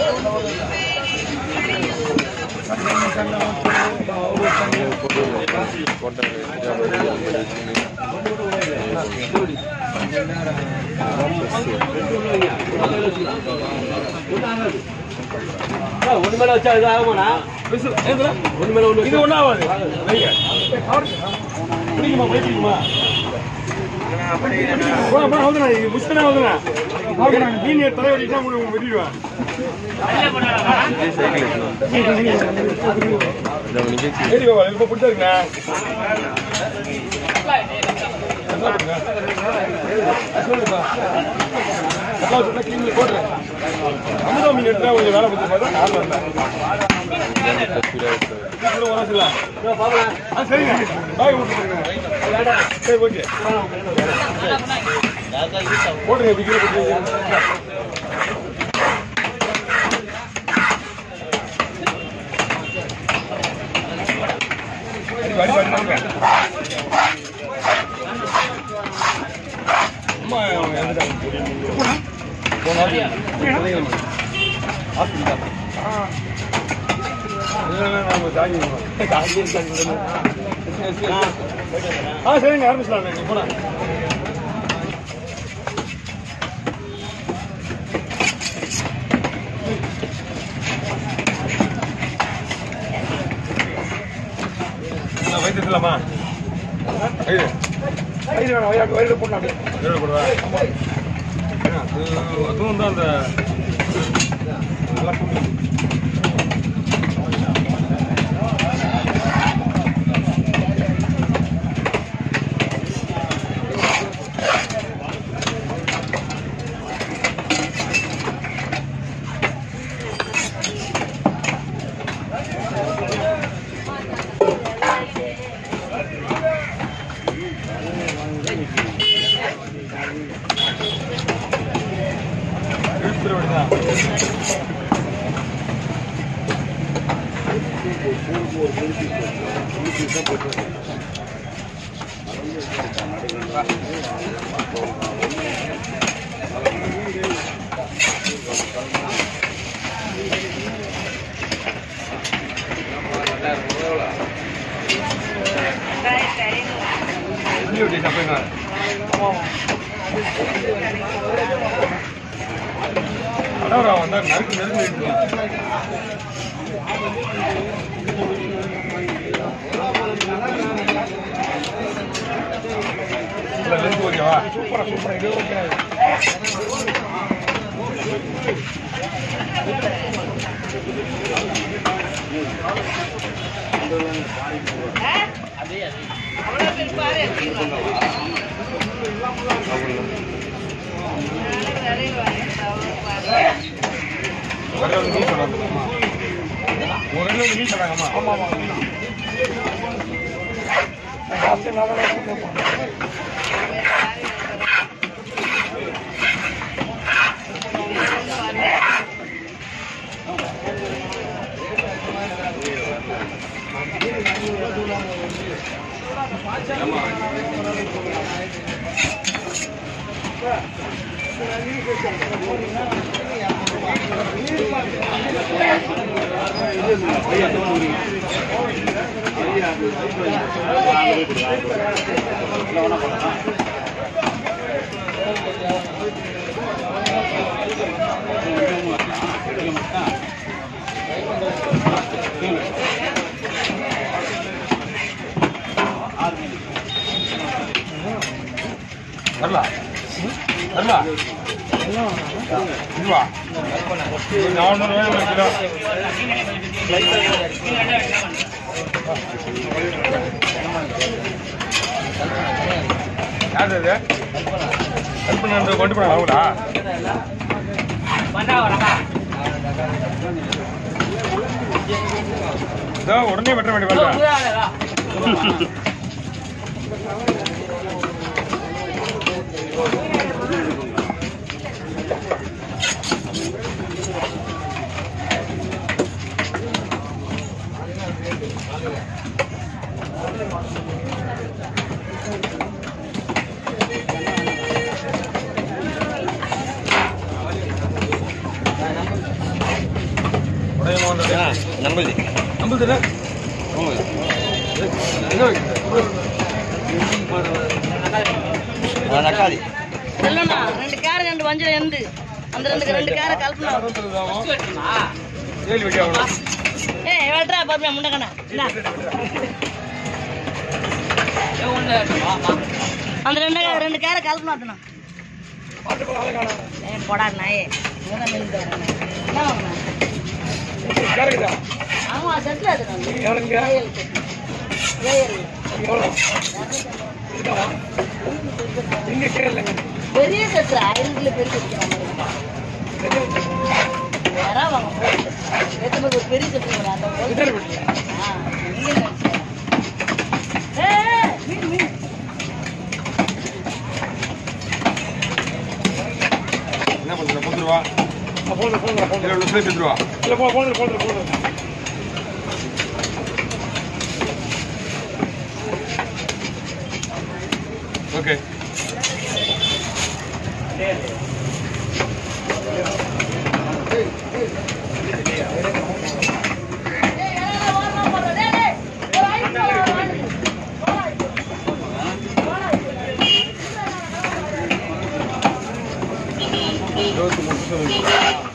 ஒண்ணு மேல வச்சா இது ஆகுமாண்ணா ஒண்ணு மேல ஒண்ணு இது ஒன்றும் ஆகாது வைங்க பிடிக்குமா போய் பிடிக்குமா போனா போனா ஹவுதுண்ணா இது புஷ்டனே ஹவுதுண்ணா ஹவுதுண்ணா மீன் தலை வெட்டிட்டா உங்களுக்கு வெட்டிடுவேன் ஏறி வா இப்போ பிடிச்சிருங்க சொல்லுப்பா நல்லா சொன்னா கிளீன் போடுறேன் அமுதா மீன் எடுத்தா கொஞ்சம் வேலை பற்றி பார்த்தா கார் வரல வீட்டுல வராதுல்ல? ஆ, சரிங்க பாய் விட்டுருங்க சரி ஓகே போட்டுருங்க இப்படி கீழே போட்டுருங்க அடி, அடி, அடி, அடி. அம்மா இறந்துட்டாங்க. போன வாரம் ஹாஸ்பிட்டல் நம்ம ஜாகிங் ஆ சரிங்க ஆரம்பிச்சலாம் நீங்க போனா வைத்தியலாமா வயிறு வயிறு வேணாம் வயிறு வயிறு போடணும் அப்படியே வயிறு போடுவா ஏன்னா, அது அதுவும் தான் அந்த நல்லா கூட்டு இழுத்துற வேண்டியதான் எப்படி எப்படி தப்புங்க அடவரா வந்தா நறுக்கு நறுக்கு எடுத்துக்கலாம் இல்ல லென்த் ஓகேவா சூப்பரா சூப்பரா இது ஓகே ஒரு ரெண்டு மீன் சொன்னாங்க ஒரு ரெண்டு மீன் சொன்னாங்கம்மா ஆமா ஆமா வரலா வரலா இதுவா இது நானூறு ரூபாய் ஒரு கிலோ யார் இது கல்பனா கொண்டு போனாங்க அவங்களா இதோ உடனே வெட்ட வேண்டிய வேண்டாம் நம்பது நம்மளுது என்ன? என்ன வைக்கிறது? தக்காளி செல்லண்ணா ரெண்டு கேர ரெண்டு வஞ்சம் எந்து அந்த ரெண்டு ரெண்டு கேர கல்பனா அதான் தெரியுதாமா? ஏழு வைக்க அவ்வளோ. ஏ வெட்றா பாப்பா முண்டக்கண்ணா அந்த ரெண்டு ரெண்டு கேர கல்பனா அதுனா ஏ போடா நாயே மூணு நின்று வரேன் என்ன வாங்கினா கரெக்டா? ஆமா செட்டில் அது நான் எவ்வளோங்க? ஏழு எவ்வளோ? இதுதானா? இங்க கீழே இல்லைங்க. பெரிய செட்டு ஐநூறுல பெரிய செட்டு யாரா வாங்க போட்டு எத்தனை ஒரு பெரிய செட்டு வரும் அந்த போட்டு இதானே போட்டீங்க? ஆ இங்கே நினைச்சேன் ஏ மீன் மீன் என்ன பண்ணுற பத்து ரூபா போதும் போதும் போதும் இருபது நிமிஷம் பத்து ரூபா இல்லை போ போதும் போதும் போதும் ஓகே இருபத்தி மூணு நிமிஷம் இருக்கு.